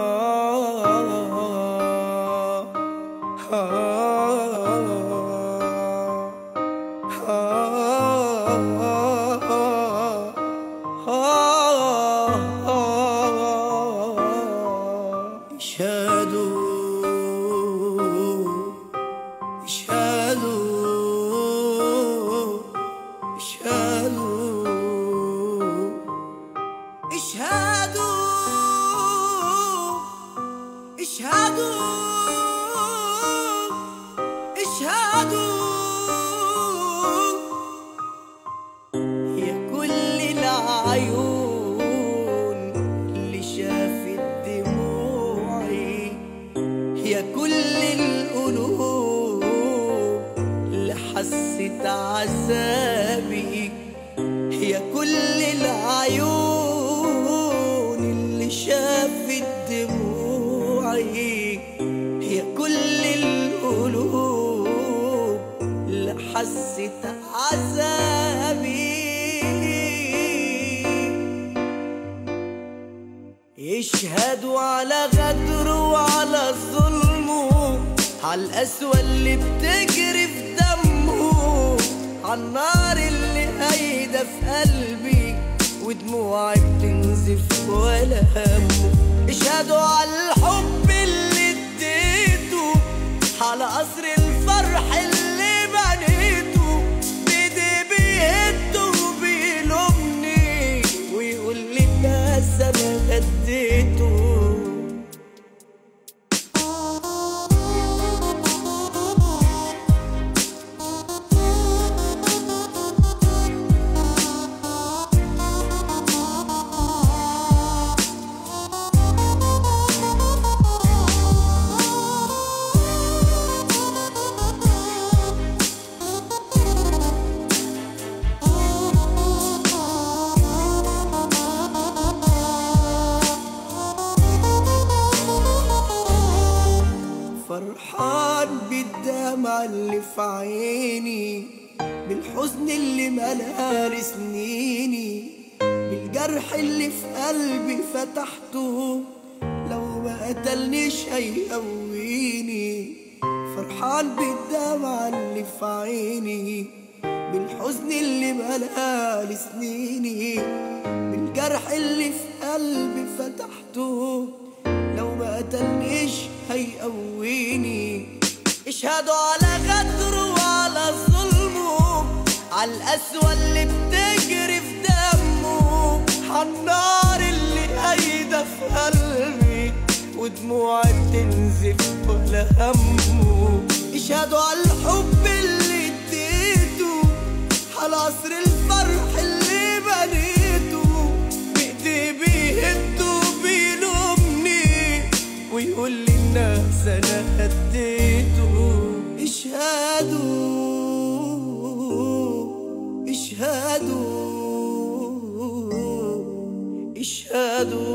اشهدوا اشهدوا اشهدوا اشهدوا اشهدوا اشهدوا يا كل العيون اللي شافت دموعي يا كل القلوب اللي حست عذابي يا كل العيون اللي شافت دموعي يا كل القلوب اللي حست عذابي يشهدوا على غدره وعلى ظلمه على القسوة اللي بتجري في دمه على النار اللي هايدة في قلبي ودموعي بتنزف ولا همه اشهدوا على الحب اللي اديته على قصر الفرح اللي بنيته بيدي بيهده وبيلومني ويقول لي الناس انا غديته فرحان بالدمع اللي في عيني بالحزن اللي ملال سنيني بالجرح اللي في قلبي فتحته لو ما قتلنيش هيقويني فرحان بالدمع اللي في عيني بالحزن اللي ملال سنيني بالجرح اللي في قلبي فتحته لو ما قتلنيش هيقويني اشهدوا على غدره وعلى ظلمه على القسوة اللي بتجري في دمه عالنار اللي قايدة في قلبي ودموعي بتنزف ولا همه اشهدوا على الحب اللي اديته على قصر الفرح اللي بنيته بايدي بيهده بيلومني ويقول لي الناس انا هديته اشهدوا اشهدوا اشهدوا